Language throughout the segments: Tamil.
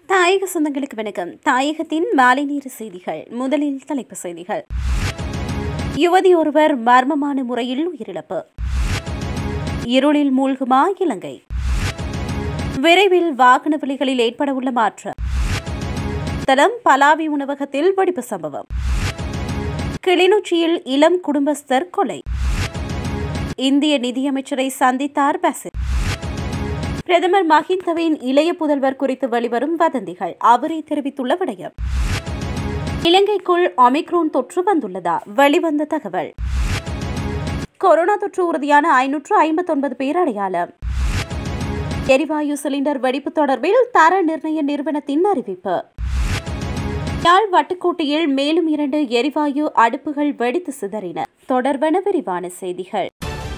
தாயக சொந்தங்களுக்கு வணக்கம் தாயகத்தின் மாலை நேர செய்திகள் முதலில் தலைப்புச் செய்திகள் யுவதி ஒருவர் மர்மமான முறையில் உயிரிழப்பு இருளில் மூழ்குமா இலங்கை விரைவில் வாகன விலைகளில் ஏற்படவுள்ள மாற்றம் தலம் பலாவி உணவகத்தில் வெடிப்பு சம்பவம் கிளிநொச்சியில் இளம் குடும்பஸ்தர் கொலை இந்திய நிதியமைச்சரை சந்தித்தார் பசில் பிரதமர் மஹிந்தவின் இளைய புதல்வர் குறித்து வெளிவரும் வதந்திகள் அவரே தெரிவித்துள்ள விடயம் இலங்கைக்குள் ஒமிக்ரோன் தொற்று வந்துள்ளதா வெளிவந்த தகவல் கொரோனா தொற்று உறுதியான ஐநூற்று ஐம்பத்தொன்பது பேர் அடையாளம் எரிவாயு சிலிண்டர் வெடிப்பு தொடர்பில் தர நிர்ணய நிறுவனத்தின் அறிவிப்பு யாழ் வட்டுக்கோட்டையில் மேலும் இரண்டு எரிவாயு அடுப்புகள் வெடித்து சிதறின தொடர்பான விரிவான செய்திகள்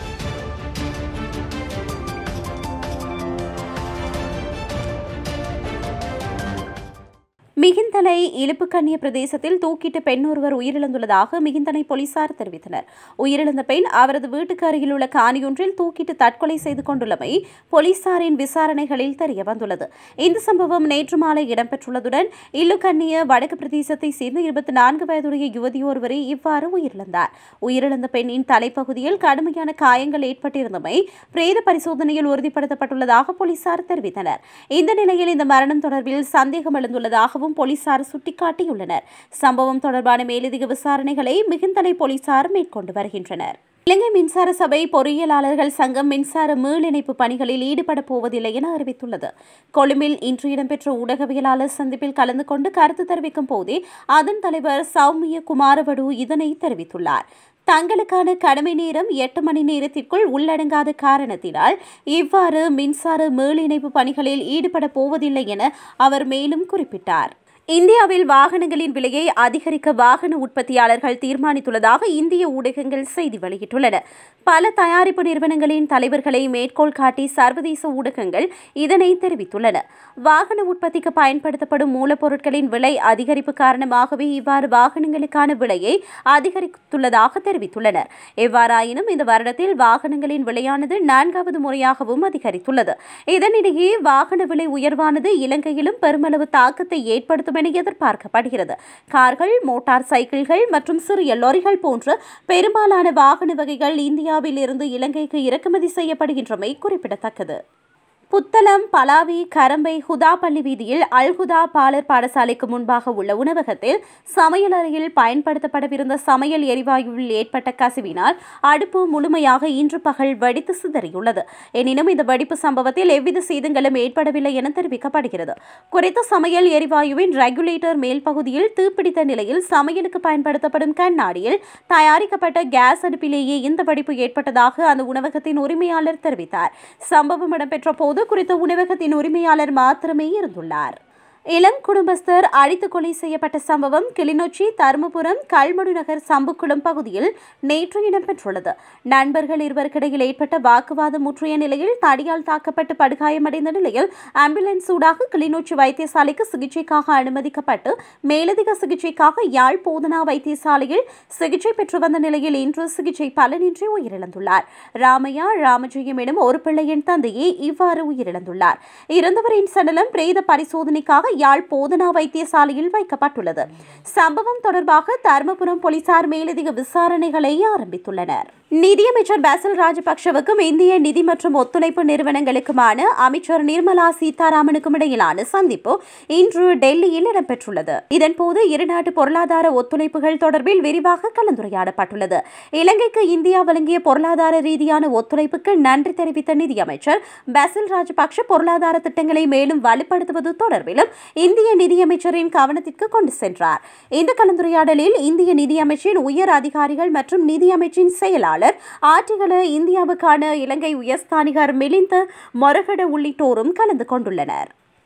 மிகிந்தலை இலுப்புக்கண்ணிய பிரதேசத்தில் தூக்கிட்டு பெண் ஒருவர் உயிரிழந்துள்ளதாக மிகிந்தனை போலீசார் தெரிவித்தனர் உயிரிழந்த பெண் அவரது வீட்டுக்கு அருகில் உள்ள காணியொன்றில் தூக்கிட்டு தற்கொலை செய்து கொண்டுள்ளமை போலீசாரின் விசாரணைகளில் தெரிய வந்துள்ளது இந்த சம்பவம் நேற்று மாலை இடம்பெற்றுள்ளதுடன் இல்லுக்கண்ணிய வடக்கு பிரதேசத்தை சேர்ந்த இருபத்தி நான்கு வயதுடைய யுவதி ஒருவரை இவ்வாறு உயிரிழந்தார் உயிரிழந்த பெண்ணின் தலைப்பகுதியில் கடுமையான காயங்கள் ஏற்பட்டிருந்தமை பிரேத பரிசோதனையில் உறுதிப்படுத்தப்பட்டுள்ளதாக போலீசார் தெரிவித்தனர் இந்த நிலையில் இந்த மரணம் தொடர்பில் சந்தேகம் எழுந்துள்ளதாகவும் போலீசார் சுட்டிக்காட்டியுள்ளனர் சம்பவம் தொடர்பான மேலதிக விசாரணைகளை மிகுந்தலை போலீசார் மேற்கொண்டு வருகின்றனர் இலங்கை மின்சார சபை பொறியியலாளர்கள் சங்கம் மின்சார மீள் இணைப்பு பணிகளில் ஈடுபடப் போவதில்லை என அறிவித்துள்ளது கொழும்பில் இன்று இடம்பெற்ற ஊடகவியலாளர் சந்திப்பில் கலந்து கொண்டு கருத்து தெரிவிக்கும் போதே அதன் தலைவர் சௌமிய குமாரவடு இதனை தெரிவித்துள்ளார் தங்களுக்கான கடமை நேரம் எட்டு மணி நேரத்திற்குள் உள்ளடங்காத காரணத்தினால் இவ்வாறு மின்சார மீள் இணைப்பு பணிகளில் ஈடுபடப் போவதில்லை என அவர் மேலும் குறிப்பிட்டார் இந்தியாவில் வாகனங்களின் விலையை அதிகரிக்க வாகன உற்பத்தியாளர்கள் தீர்மானித்துள்ளதாக இந்திய ஊடகங்கள் செய்தி வெளியிட்டுள்ளன பல தயாரிப்பு நிறுவனங்களின் தலைவர்களை மேற்கோள் காட்டி சர்வதேச ஊடகங்கள் இதனை தெரிவித்துள்ளன வாகன உற்பத்திக்கு பயன்படுத்தப்படும் மூலப்பொருட்களின் விலை அதிகரிப்பு காரணமாகவே இவ்வாறு வாகனங்களுக்கான விலையை அதிகரித்துள்ளதாக தெரிவித்துள்ளனர் எவ்வாறாயினும் இந்த வருடத்தில் வாகனங்களின் விலையானது நான்காவது முறையாகவும் அதிகரித்துள்ளது இதனிடையே வாகன விலை உயர்வானது இலங்கையிலும் பெருமளவு தாக்கத்தை ஏற்படுத்தும் என எதிர்பார்க்கப்படுகிறது கார்கள் மோட்டார் சைக்கிள்கள் மற்றும் சிறிய லொரிகள் போன்ற பெரும்பாலான வாகன வகைகள் இந்தியாவில் இருந்து இலங்கைக்கு இறக்குமதி செய்யப்படுகின்றமை குறிப்பிடத்தக்கது புத்தளம் பலாவி கரம்பை ஹுதா பள்ளி வீதியில் அல்ஹுதா பாலர் பாடசாலைக்கு முன்பாக உள்ள உணவகத்தில் சமையல் அறையில் பயன்படுத்தப்படவிருந்த சமையல் எரிவாயுவில் ஏற்பட்ட கசிவினால் அடுப்பு முழுமையாக இன்று பகல் வெடித்து சிதறியுள்ளது எனினும் இந்த வெடிப்பு சம்பவத்தில் எவ்வித சேதங்களும் ஏற்படவில்லை என தெரிவிக்கப்படுகிறது குறித்த சமையல் எரிவாயுவின் ரெகுலேட்டர் மேல் பகுதியில் தீப்பிடித்த நிலையில் சமையலுக்கு பயன்படுத்தப்படும் கண்ணாடியில் தயாரிக்கப்பட்ட கேஸ் அடுப்பிலேயே இந்த வெடிப்பு ஏற்பட்டதாக அந்த உணவகத்தின் உரிமையாளர் தெரிவித்தார் சம்பவம் இடம்பெற்ற போது குறித்த உணவகத்தின் உரிமையாளர் மாத்திரமே இருந்துள்ளார் இளம் குடும்பஸ்தர் அடித்து கொலை செய்யப்பட்ட சம்பவம் கிளிநொச்சி தருமபுரம் கல்மடு நகர் சம்புக்குளம் பகுதியில் நேற்று இடம்பெற்றுள்ளது நண்பர்கள் இருவருக்கிடையில் ஏற்பட்ட வாக்குவாதம் முற்றிய நிலையில் தடியால் தாக்கப்பட்டு படுகாயமடைந்த நிலையில் ஆம்புலன்ஸ் ஊடாக கிளிநொச்சி வைத்தியசாலைக்கு சிகிச்சைக்காக அனுமதிக்கப்பட்டு மேலதிக சிகிச்சைக்காக யாழ் போதனா வைத்தியசாலையில் சிகிச்சை பெற்று வந்த நிலையில் இன்று சிகிச்சை பலனின்றி உயிரிழந்துள்ளார் ராமையா ராமஜெயம் எனும் ஒரு பிள்ளையின் தந்தையே இவ்வாறு உயிரிழந்துள்ளார் இறந்தவரின் சடலம் பிரேத பரிசோதனைக்காக யாழ் போதனா வைத்தியசாலையில் வைக்கப்பட்டுள்ளது சம்பவம் தொடர்பாக தருமபுரம் போலீசார் மேலதிக விசாரணைகளை ஆரம்பித்துள்ளனர் நிதியமைச்சர் பாசில் ராஜபக்சவுக்கும் இந்திய நிதி மற்றும் ஒத்துழைப்பு நிறுவனங்களுக்குமான அமைச்சர் நிர்மலா சீதாராமனுக்கும் இடையிலான சந்திப்பு இன்று டெல்லியில் இடம்பெற்றுள்ளது இதன்போது இருநாட்டு பொருளாதார ஒத்துழைப்புகள் தொடர்பில் விரிவாக கலந்துரையாடப்பட்டுள்ளது இலங்கைக்கு இந்தியா வழங்கிய பொருளாதார ரீதியான ஒத்துழைப்புக்கு நன்றி தெரிவித்த நிதியமைச்சர் பாசில் ராஜபக்ஷ பொருளாதார திட்டங்களை மேலும் வலுப்படுத்துவது தொடர்பிலும் இந்திய நிதியமைச்சரின் கவனத்திற்கு கொண்டு சென்றார் இந்த கலந்துரையாடலில் இந்திய நிதியமைச்சின் உயர் அதிகாரிகள் மற்றும் நிதியமைச்சின் செயலாளர் ஆட்சிகள இந்தியாவுக்கான இலங்கை உயர்ஸ்தானிகர் மிலிந்த மொரகட உள்ளிட்டோரும் கலந்து கொண்டுள்ளனர்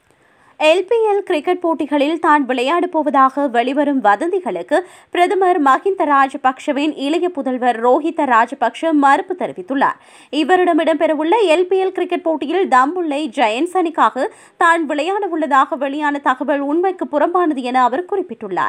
எல்பிஎல் கிரிக்கெட் போட்டிகளில் தான் விளையாடப் போவதாக வெளிவரும் வதந்திகளுக்கு பிரதமர் மஹிந்த ராஜபக்ஷவின் இளைய புதல்வர் ரோஹித ராஜபக்ஷ மறுப்பு தெரிவித்துள்ளார் இவரிடம் இடம்பெறவுள்ள எல்பிஎல் கிரிக்கெட் போட்டியில் தம்புள்ளை ஜெயன்ஸ் அணிக்காக தான் விளையாட உள்ளதாக வெளியான தகவல் உண்மைக்கு புறம்பானது என அவர் குறிப்பிட்டுள்ளார்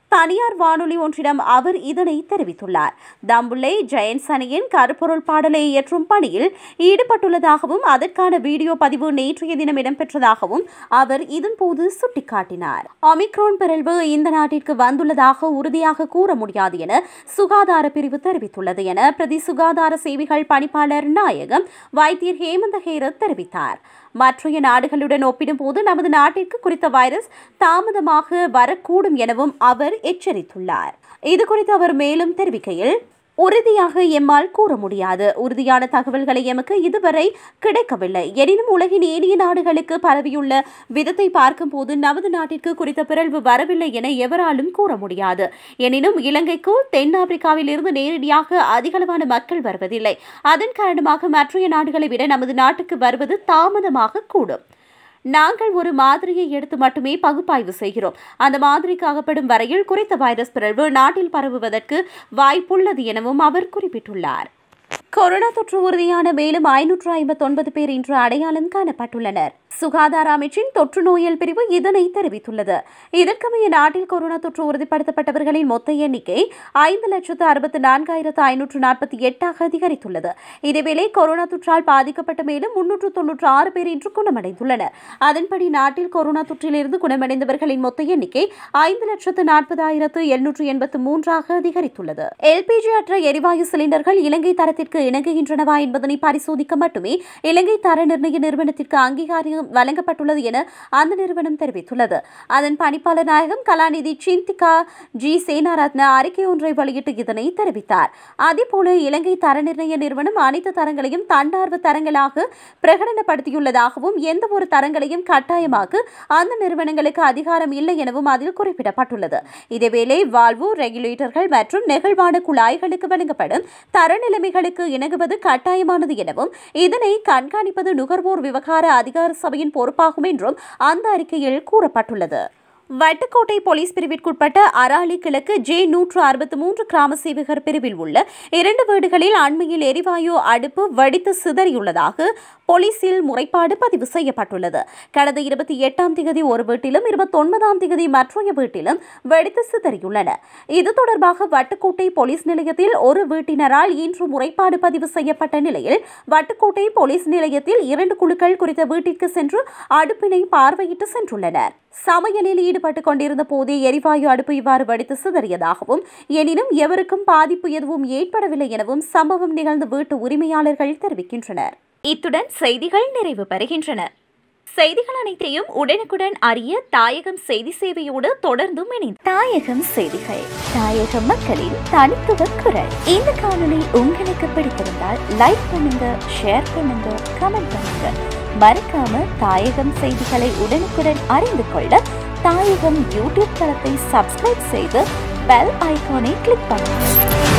தனியார் வானொலி ஒன்றிடம் அவர் இதனை தெரிவித்துள்ளார் தம்புள்ளை ஜெயன்ஸ் அணியின் கருப்பொருள் பாடலை இயற்றும் பணியில் ஈடுபட்டுள்ளதாகவும் அதற்கான வீடியோ பதிவு நேற்றைய தினம் இடம்பெற்றதாகவும் அவர் இதன்போது சுட்டிக்காட்டினார் ஒமிக்ரோன் பிறழ்வு இந்த நாட்டிற்கு வந்துள்ளதாக உறுதியாக கூற முடியாது என சுகாதார பிரிவு தெரிவித்துள்ளது என பிரதி சுகாதார சேவைகள் பணிப்பாளர் நாயகம் வைத்தியர் ஹேமந்த ஹேரத் தெரிவித்தார் மற்றைய நாடுகளுடன் ஒப்பிடும்போது நமது நாட்டிற்கு குறித்த வைரஸ் தாமதமாக வரக்கூடும் எனவும் அவர் எச்சரித்துள்ளார் இது குறித்து அவர் மேலும் தெரிவிக்கையில் உறுதியாக எம்மால் கூற முடியாது உறுதியான தகவல்களை எமக்கு இதுவரை கிடைக்கவில்லை எனினும் உலகின் ஏனைய நாடுகளுக்கு பரவியுள்ள விதத்தை பார்க்கும்போது நமது நாட்டிற்கு குறித்த பிறழ்வு வரவில்லை என எவராலும் கூற முடியாது எனினும் இலங்கைக்கு தென்னாப்பிரிக்காவில் இருந்து நேரடியாக அதிகளவான மக்கள் வருவதில்லை அதன் காரணமாக மற்றைய நாடுகளை விட நமது நாட்டுக்கு வருவது தாமதமாக கூடும் நாங்கள் ஒரு மாதிரியை எடுத்து மட்டுமே பகுப்பாய்வு செய்கிறோம் அந்த மாதிரிக்கு அகப்படும் வரையில் குறித்த வைரஸ் பிறழ்வு நாட்டில் பரவுவதற்கு வாய்ப்புள்ளது எனவும் அவர் குறிப்பிட்டுள்ளார் கொரோனா தொற்று உறுதியான மேலும் ஐநூற்று ஐம்பத்தொன்பது பேர் இன்று அடையாளம் காணப்பட்டுள்ளனர் சுகாதார அமைச்சின் தொற்று நோயல் பிரிவு இதனை தெரிவித்துள்ளது இதற்கமைய நாட்டில் கொரோனா தொற்று உறுதிப்படுத்தப்பட்டவர்களின் மொத்த எண்ணிக்கை ஐந்து லட்சத்து அறுபத்தி நான்காயிரத்து ஐநூற்று நாற்பத்தி எட்டாக அதிகரித்துள்ளது இதேவேளை கொரோனா தொற்றால் பாதிக்கப்பட்ட மேலும் முன்னூற்று தொன்னூற்று ஆறு பேர் இன்று குணமடைந்துள்ளனர் அதன்படி நாட்டில் கொரோனா தொற்றிலிருந்து குணமடைந்தவர்களின் மொத்த எண்ணிக்கை ஐந்து லட்சத்து நாற்பதாயிரத்து எழுநூற்று எண்பத்து மூன்றாக அதிகரித்துள்ளது எல்பிஜி அற்ற எரிவாயு சிலிண்டர்கள் இலங்கை தரத்திற்கு இணங்குகின்றனவா என்பதனை பரிசோதிக்க மட்டுமே இலங்கை தர நிர்ணய நிறுவனத்திற்கு அங்கீகாரம் வழங்கப்பட்டுள்ளது என அந்த நிறுவனம் தெரிவித்துள்ளது அதன் பணிப்பாளர் நாயகம் கலாநிதி சிந்திகா ஜி சேனாரத்ன அறிக்கை ஒன்றை வெளியிட்டு இதனை தெரிவித்தார் அதேபோல இலங்கை தர நிர்ணய நிறுவனம் அனைத்து தரங்களையும் தன்னார்வ தரங்களாக பிரகடனப்படுத்தியுள்ளதாகவும் எந்த ஒரு தரங்களையும் கட்டாயமாக்க அந்த நிறுவனங்களுக்கு அதிகாரம் இல்லை எனவும் அதில் குறிப்பிடப்பட்டுள்ளது இதேவேளை வால்வு ரெகுலேட்டர்கள் மற்றும் நெகிழ்வான குழாய்களுக்கு வழங்கப்படும் தரநிலைமைகளுக்கு இணங்குவது கட்டாயமானது எனவும் இதனை கண்காணிப்பது நுகர்வோர் விவகார அதிகார சபையின் பொறுப்பாகும் என்றும் அந்த அறிக்கையில் கூறப்பட்டுள்ளது வட்டுக்கோட்டை போலீஸ் பிரிவிற்குட்பட்ட அராலி கிழக்கு ஜே நூற்று அறுபத்தி மூன்று கிராம சேவகர் பிரிவில் உள்ள இரண்டு வீடுகளில் அண்மையில் எரிவாயு அடுப்பு வெடித்து சிதறியுள்ளதாக போலீசில் முறைப்பாடு பதிவு செய்யப்பட்டுள்ளது கடந்த இருபத்தி எட்டாம் திகதி ஒரு வீட்டிலும் இருபத்தொன்பதாம் திகதி மற்றொரு வீட்டிலும் வெடித்து சிதறியுள்ளன இது தொடர்பாக வட்டுக்கோட்டை போலீஸ் நிலையத்தில் ஒரு வீட்டினரால் இன்று முறைப்பாடு பதிவு செய்யப்பட்ட நிலையில் வட்டுக்கோட்டை போலீஸ் நிலையத்தில் இரண்டு குழுக்கள் குறித்த வீட்டிற்கு சென்று அடுப்பினை பார்வையிட்டு சென்றுள்ளனர் சமையலில் ஈடுபட்டுக் கொண்டிருந்த போதே எரிவாயு அடுப்பு இவ்வாறு வெடித்து சிதறியதாகவும் எனினும் எவருக்கும் பாதிப்பு எதுவும் ஏற்படவில்லை எனவும் சம்பவம் நிகழ்ந்த வீட்டு உரிமையாளர்கள் தெரிவிக்கின்றனர் இத்துடன் செய்திகள் நிறைவு பெறுகின்றன செய்திகள் அனைத்தையும் உடனுக்குடன் அறிய தாயகம் செய்தி சேவையோடு தொடர்ந்தும் இணைந்து தாயகம் செய்திகள் தாயக மக்களின் தனித்துவ குரல் இந்த காணொளி உங்களுக்கு பிடித்திருந்தால் லைக் பண்ணுங்க ஷேர் பண்ணுங்க கமெண்ட் பண்ணுங்க மறக்காம தாயகம் செய்திகளை உடனுக்குடன் அறிந்து கொள்ள தாயகம் யூடியூப் தளத்தை சப்ஸ்கிரைப் செய்து பெல் ஐகானை கிளிக் பண்ணுங்க